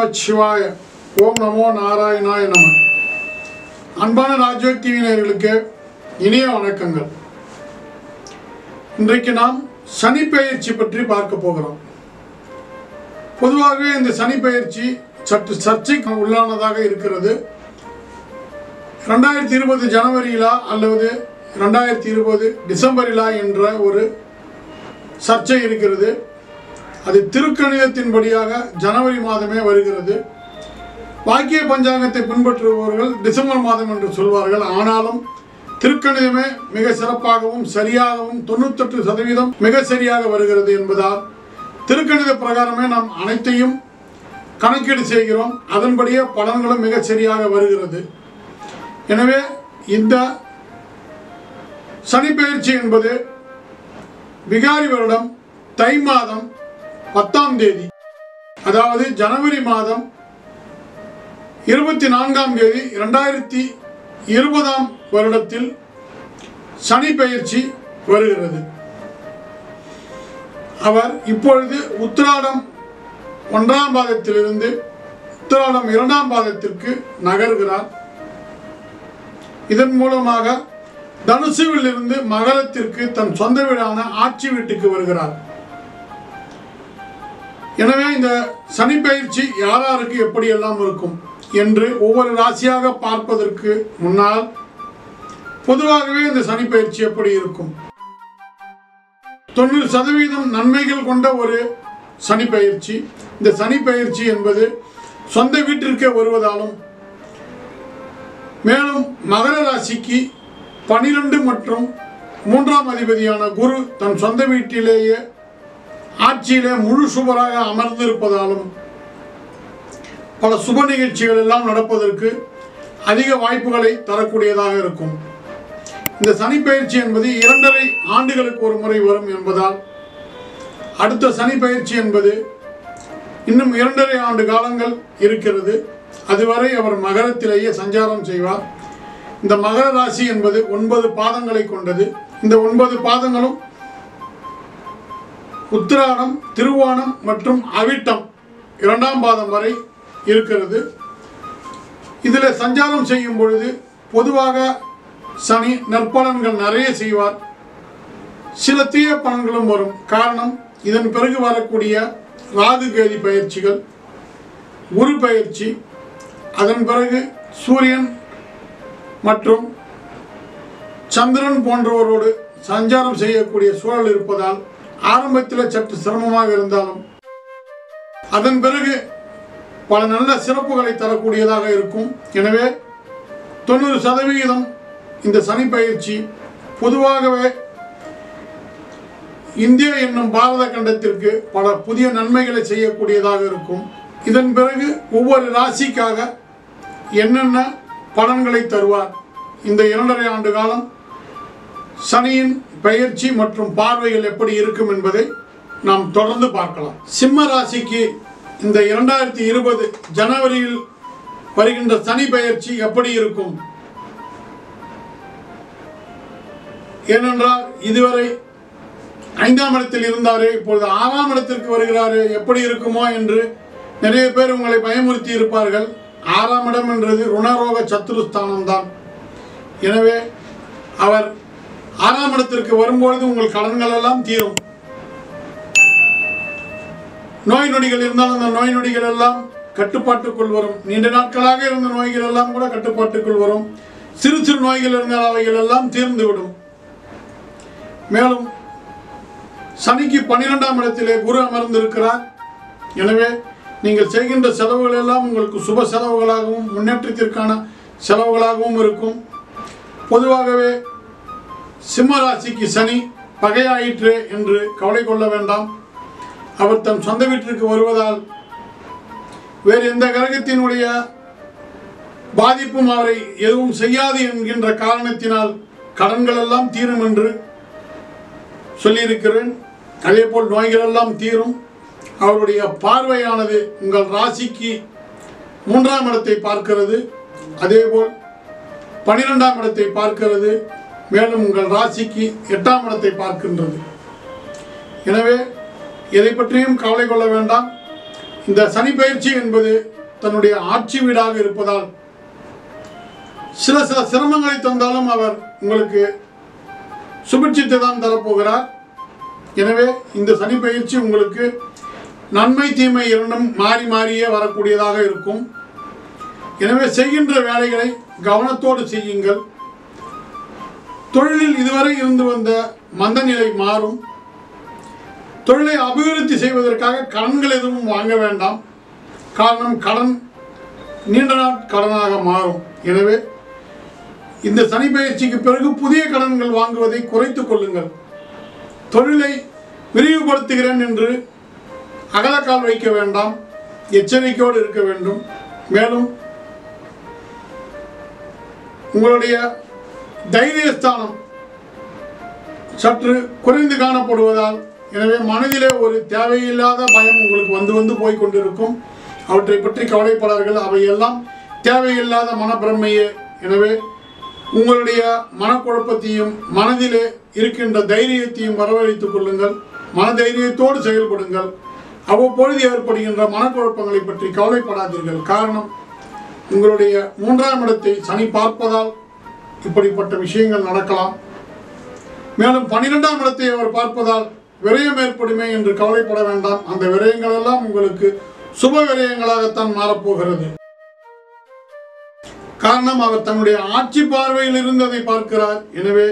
சிவாய ஓம் நமோ நாராயணாய நம அன்பான ராஜ்யோக் டிவி நேயர்களுக்கு இனிய வணக்கங்கள் இன்றைக்கு நாம் சனி பெயர்ச்சி பற்றி பார்க்க போகிறோம் பொதுவாகவே இந்த சனி பெயர்ச்சி சற்று சர்ச்சைக்கு உள்ளானதாக இருக்கிறது ரெண்டாயிரத்தி இருபது ஜனவரியிலா அல்லது ரெண்டாயிரத்தி இருபது டிசம்பரிலா என்ற ஒரு சர்ச்சை இருக்கிறது அது திருக்கணிதத்தின்படியாக ஜனவரி மாதமே வருகிறது வாக்கிய பஞ்சாங்கத்தை பின்பற்றுபவர்கள் டிசம்பர் மாதம் என்று சொல்வார்கள் ஆனாலும் திருக்கணிதமே மிக சிறப்பாகவும் சரியாகவும் தொண்ணூத்தெட்டு சதவீதம் மிக சரியாக வருகிறது என்பதால் திருக்கணித பிரகாரமே நாம் அனைத்தையும் கணக்கீடு செய்கிறோம் அதன்படியே பலன்களும் மிக சரியாக வருகிறது எனவே இந்த சனிப்பெயர்ச்சி என்பது விகாரி வருடம் தை மாதம் பத்தாம் தேதி அதாவது ஜனவரி மாதம் இருபத்தி நான்காம் தேதி இரண்டாயிரத்தி இருபதாம் வருடத்தில் சனி பெயர்ச்சி வருகிறது அவர் இப்பொழுது உத்திராடம் ஒன்றாம் பாதத்திலிருந்து உத்திராடம் இரண்டாம் பாதத்திற்கு நகர்கிறார் இதன் மூலமாக தனுசுவில் இருந்து மகரத்திற்கு தன் சொந்த வீடான ஆட்சி வீட்டுக்கு வருகிறார் எனவே இந்த சனி பயிற்சி யாராருக்கு எப்படியெல்லாம் இருக்கும் என்று ஒவ்வொரு ராசியாக பார்ப்பதற்கு முன்னால் பொதுவாகவே இந்த சனி பயிற்சி எப்படி இருக்கும் தொண்ணூறு சதவீதம் நன்மைகள் கொண்ட ஒரு சனி பயிற்சி இந்த சனி பயிற்சி என்பது சொந்த வீட்டிற்கே வருவதாலும் மேலும் மகர ராசிக்கு பனிரெண்டு மற்றும் மூன்றாம் அதிபதியான குரு தன் சொந்த வீட்டிலேயே ஆட்சியிலே முழு சுபராக அமர்ந்திருப்பதாலும் பல சுப நிகழ்ச்சிகள் எல்லாம் நடப்பதற்கு அதிக வாய்ப்புகளை தரக்கூடியதாக இருக்கும் இந்த சனி பயிற்சி என்பது இரண்டரை ஆண்டுகளுக்கு ஒரு முறை வரும் என்பதால் அடுத்த சனி பயிற்சி என்பது இன்னும் இரண்டரை ஆண்டு காலங்கள் இருக்கிறது அதுவரை அவர் மகரத்திலேயே சஞ்சாரம் செய்வார் இந்த மகர ராசி என்பது ஒன்பது பாதங்களை கொண்டது இந்த ஒன்பது பாதங்களும் உத்திராடம் திருவோணம் மற்றும் அவிட்டம் இரண்டாம் பாதம் வரை இருக்கிறது இதில் சஞ்சாரம் செய்யும் பொழுது பொதுவாக சனி நற்பலன்கள் நிறைய செய்வார் சில தீய பலன்களும் வரும் காரணம் இதன் பிறகு வரக்கூடிய ராகு கேதி பயிற்சிகள் குரு பயிற்சி அதன் பிறகு சூரியன் மற்றும் சந்திரன் போன்றவரோடு சஞ்சாரம் செய்யக்கூடிய சூழல் இருப்பதால் ஆரம்பத்தில் சற்று சிரமமாக இருந்தாலும் அதன் பிறகு பல நல்ல சிறப்புகளை தரக்கூடியதாக இருக்கும் எனவே தொண்ணூறு சதவிகிதம் இந்த சனி பயிற்சி பொதுவாகவே இந்தியா என்னும் பாரத கண்டத்திற்கு பல புதிய நன்மைகளை செய்யக்கூடியதாக இருக்கும் இதன் பிறகு ஒவ்வொரு ராசிக்காக என்னென்ன பலன்களை தருவார் இந்த இரண்டரை ஆண்டு காலம் சனியின் பெயர்ச்சி மற்றும் பார்வைகள் எப்படி இருக்கும் என்பதை நாம் தொடர்ந்து பார்க்கலாம் சிம்ம ராசிக்கு இந்த இரண்டாயிரத்தி இருபது ஜனவரியில் வருகின்ற சனி பெயர்ச்சி எப்படி இருக்கும் ஏனென்றால் இதுவரை ஐந்தாம் இடத்தில் இருந்தாரே இப்பொழுது ஆறாம் இடத்திற்கு வருகிறாரே எப்படி இருக்குமோ என்று நிறைய பேர் உங்களை பயமுறுத்தி இருப்பார்கள் ஆறாம் இடம் என்றது ருணரோக சத்துருஸ்தானம் தான் எனவே அவர் ஆறாம் இடத்திற்கு வரும்பொழுது உங்கள் கடன்கள் எல்லாம் தீரும் நோய் நொடிகள் இருந்தால் அந்த நோய் நொடிகள் எல்லாம் கட்டுப்பாட்டுக்குள் வரும் நீண்ட நாட்களாக இருந்த நோய்கள் எல்லாம் கூட கட்டுப்பாட்டுக்குள் வரும் சிறு சிறு நோய்கள் இருந்தால் அவைகள் எல்லாம் தீர்ந்துவிடும் மேலும் சனிக்கு பன்னிரெண்டாம் இடத்திலே குரு அமர்ந்திருக்கிறார் எனவே நீங்கள் செய்கின்ற செலவுகள் எல்லாம் உங்களுக்கு சுப செலவுகளாகவும் முன்னேற்றத்திற்கான செலவுகளாகவும் இருக்கும் பொதுவாகவே சிம்ம ராசிக்கு சனி பகையாயிற்று என்று கவலை கொள்ள வேண்டாம் அவர் தன் சொந்த வீட்டிற்கு வருவதால் வேறு எந்த கிரகத்தினுடைய பாதிப்பும் அவரை எதுவும் செய்யாது என்கின்ற காரணத்தினால் கடன்கள் எல்லாம் தீரும் என்று சொல்லியிருக்கிறேன் அதே போல் நோய்கள் எல்லாம் தீரும் அவருடைய பார்வையானது உங்கள் ராசிக்கு மூன்றாம் இடத்தை பார்க்கிறது அதேபோல் பனிரெண்டாம் இடத்தை பார்க்கிறது மேலும் உங்கள் ராசிக்கு எட்டாம் இடத்தை பார்க்கின்றது எனவே எதை பற்றியும் கவலை கொள்ள வேண்டாம் இந்த சனி பயிற்சி என்பது தன்னுடைய ஆட்சி வீடாக இருப்பதால் சில சில சிரமங்களை தந்தாலும் அவர் உங்களுக்கு சுபிட்சித்தை தான் தரப்போகிறார் எனவே இந்த சனி பயிற்சி உங்களுக்கு நன்மை தீமை இரண்டும் மாறி மாறியே வரக்கூடியதாக இருக்கும் எனவே செய்கின்ற வேலைகளை கவனத்தோடு செய்யுங்கள் தொழிலில் இதுவரை இருந்து வந்த மந்த நிலை மாறும் தொழிலை அபிவிருத்தி செய்வதற்காக கடன்கள் எதுவும் வாங்க வேண்டாம் காரணம் கடன் நீண்ட நாள் கடனாக மாறும் எனவே இந்த சனி பயிற்சிக்கு பிறகு புதிய கடன்கள் வாங்குவதை குறைத்துக் கொள்ளுங்கள் தொழிலை விரிவுபடுத்துகிறேன் என்று அகலக்கால் வைக்க வேண்டாம் எச்சரிக்கையோடு இருக்க வேண்டும் மேலும் உங்களுடைய தைரியஸ்தானம் சற்று குறைந்து காணப்படுவதால் எனவே மனதிலே ஒரு தேவையில்லாத பயம் உங்களுக்கு வந்து வந்து போய் கொண்டிருக்கும் அவற்றை பற்றி கவலைப்படார்கள் அவையெல்லாம் தேவையில்லாத மனப்பிரமையே எனவே உங்களுடைய மனக்குழப்பத்தையும் மனதிலே இருக்கின்ற தைரியத்தையும் வரவழைத்துக் கொள்ளுங்கள் மன தைரியத்தோடு செயல்படுங்கள் அவ்வப்பொழுது ஏற்படுகின்ற மனக்குழப்பங்களை பற்றி கவலைப்படாதீர்கள் காரணம் உங்களுடைய மூன்றாம் இடத்தை சனி பார்ப்பதால் இப்படிப்பட்ட விஷயங்கள் நடக்கலாம் மேலும் பன்னிரெண்டாம் இடத்தை அவர் பார்ப்பதால் விரயம் ஏற்படுமே என்று கவலைப்பட வேண்டாம் அந்த விரயங்கள் எல்லாம் உங்களுக்கு சுப விரயங்களாகத்தான் மாறப்போகிறது காரணம் அவர் தன்னுடைய ஆட்சி பார்வையில் இருந்ததை பார்க்கிறார் எனவே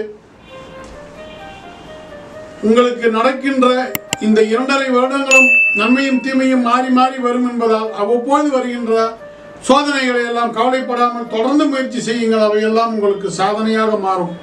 உங்களுக்கு நடக்கின்ற இந்த இரண்டரை வருடங்களும் நன்மையும் தீமையும் மாறி மாறி வரும் என்பதால் அவ்வப்போது வருகின்ற சோதனைகளை எல்லாம் கவலைப்படாமல் தொடர்ந்து முயற்சி செய்யுங்கள் அவையெல்லாம் உங்களுக்கு சாதனையாக மாறும்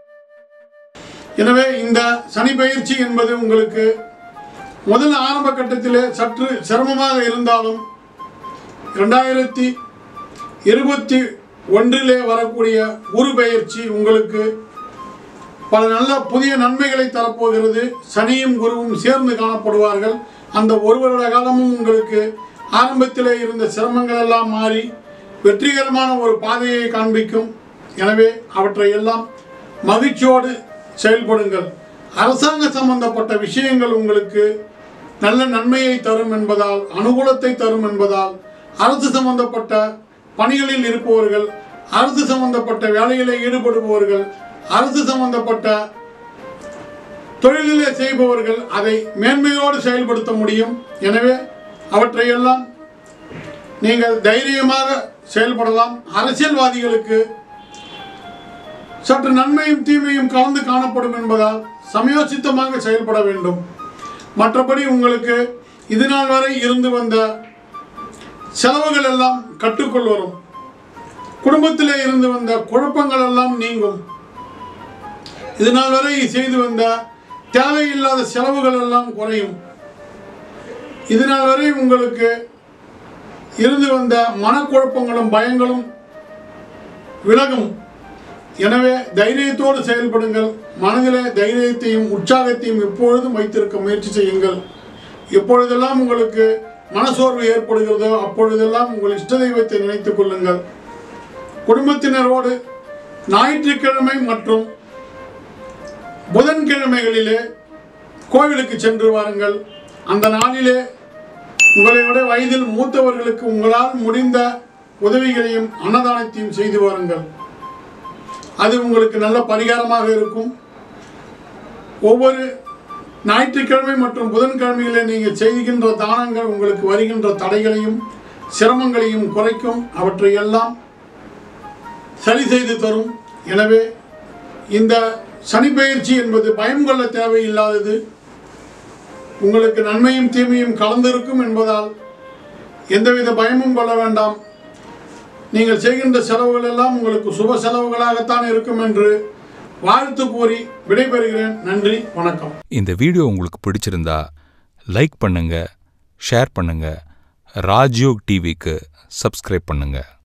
எனவே இந்த சனி பயிற்சி என்பது உங்களுக்கு முதல் ஆரம்ப கட்டத்திலே சற்று சிரமமாக இருந்தாலும் இரண்டாயிரத்தி இருபத்தி ஒன்றிலே வரக்கூடிய குரு பெயர்ச்சி உங்களுக்கு பல நல்ல புதிய நன்மைகளை தரப்போகிறது சனியும் குருவும் சேர்ந்து காணப்படுவார்கள் அந்த ஒரு வருட காலமும் உங்களுக்கு ஆரம்பத்திலே இருந்த சிரமங்கள் எல்லாம் மாறி வெற்றிகரமான ஒரு பாதையை காண்பிக்கும் எனவே அவற்றை எல்லாம் மகிழ்ச்சியோடு செயல்படுங்கள் அரசாங்க சம்பந்தப்பட்ட விஷயங்கள் உங்களுக்கு நல்ல நன்மையை தரும் என்பதால் அனுகூலத்தை தரும் என்பதால் அரசு சம்பந்தப்பட்ட பணிகளில் இருப்பவர்கள் அரசு சம்பந்தப்பட்ட வேலைகளில் ஈடுபடுபவர்கள் அரசு சம்பந்தப்பட்ட தொழிலிலே செய்பவர்கள் அதை மேன்மையோடு செயல்படுத்த முடியும் எனவே அவற்றையெல்லாம் நீங்கள் தைரியமாக செயல்படலாம் அரசியல்வாதிகளுக்கு சற்று நன்மையும் தீமையும் கலந்து காணப்படும் என்பதால் சமயோசித்தமாக செயல்பட வேண்டும் மற்றபடி உங்களுக்கு இது நாள் வரை இருந்து வந்த செலவுகள் எல்லாம் கட்டுக்குள் வரும் குடும்பத்திலே இருந்து வந்த குழப்பங்கள் எல்லாம் நீங்கும் இது நாள் வரை செய்து வந்த தேவையில்லாத செலவுகள் எல்லாம் குறையும் இது நாள் வரை உங்களுக்கு இருந்து வந்த மனக்குழப்பங்களும் பயங்களும் விலகும் எனவே தைரியத்தோடு செயல்படுங்கள் மனதிலே தைரியத்தையும் உற்சாகத்தையும் எப்பொழுதும் வைத்திருக்க முயற்சி செய்யுங்கள் எப்பொழுதெல்லாம் உங்களுக்கு மனசோர்வு ஏற்படுகிறதோ அப்பொழுதெல்லாம் உங்கள் இஷ்ட தெய்வத்தை நினைத்துக் கொள்ளுங்கள் குடும்பத்தினரோடு ஞாயிற்றுக்கிழமை மற்றும் புதன்கிழமைகளிலே கோவிலுக்கு சென்று வாருங்கள் அந்த நாளிலே உங்களை விட வயதில் மூத்தவர்களுக்கு உங்களால் முடிந்த உதவிகளையும் அன்னதானத்தையும் செய்து வாருங்கள் அது உங்களுக்கு நல்ல பரிகாரமாக இருக்கும் ஒவ்வொரு ஞாயிற்றுக்கிழமை மற்றும் புதன்கிழமைகளில் நீங்கள் செய்கின்ற தானங்கள் உங்களுக்கு வருகின்ற தடைகளையும் சிரமங்களையும் குறைக்கும் அவற்றை எல்லாம் சரி செய்து தரும் எனவே இந்த சனிப்பெயர்ச்சி என்பது பயம் கொள்ள தேவையில்லாதது உங்களுக்கு நன்மையும் தீமையும் கலந்திருக்கும் என்பதால் எந்தவித பயமும் கொள்ள வேண்டாம் நீங்கள் செய்கின்ற செலவுகள் எல்லாம் உங்களுக்கு சுப செலவுகளாகத்தான் இருக்கும் என்று வாழ்த்து கூறி விடைபெறுகிறேன் நன்றி வணக்கம் இந்த வீடியோ உங்களுக்கு பிடிச்சிருந்தா லைக் பண்ணுங்க ஷேர் பண்ணுங்க ராஜ்யோக் டிவிக்கு சப்ஸ்கிரைப் பண்ணுங்க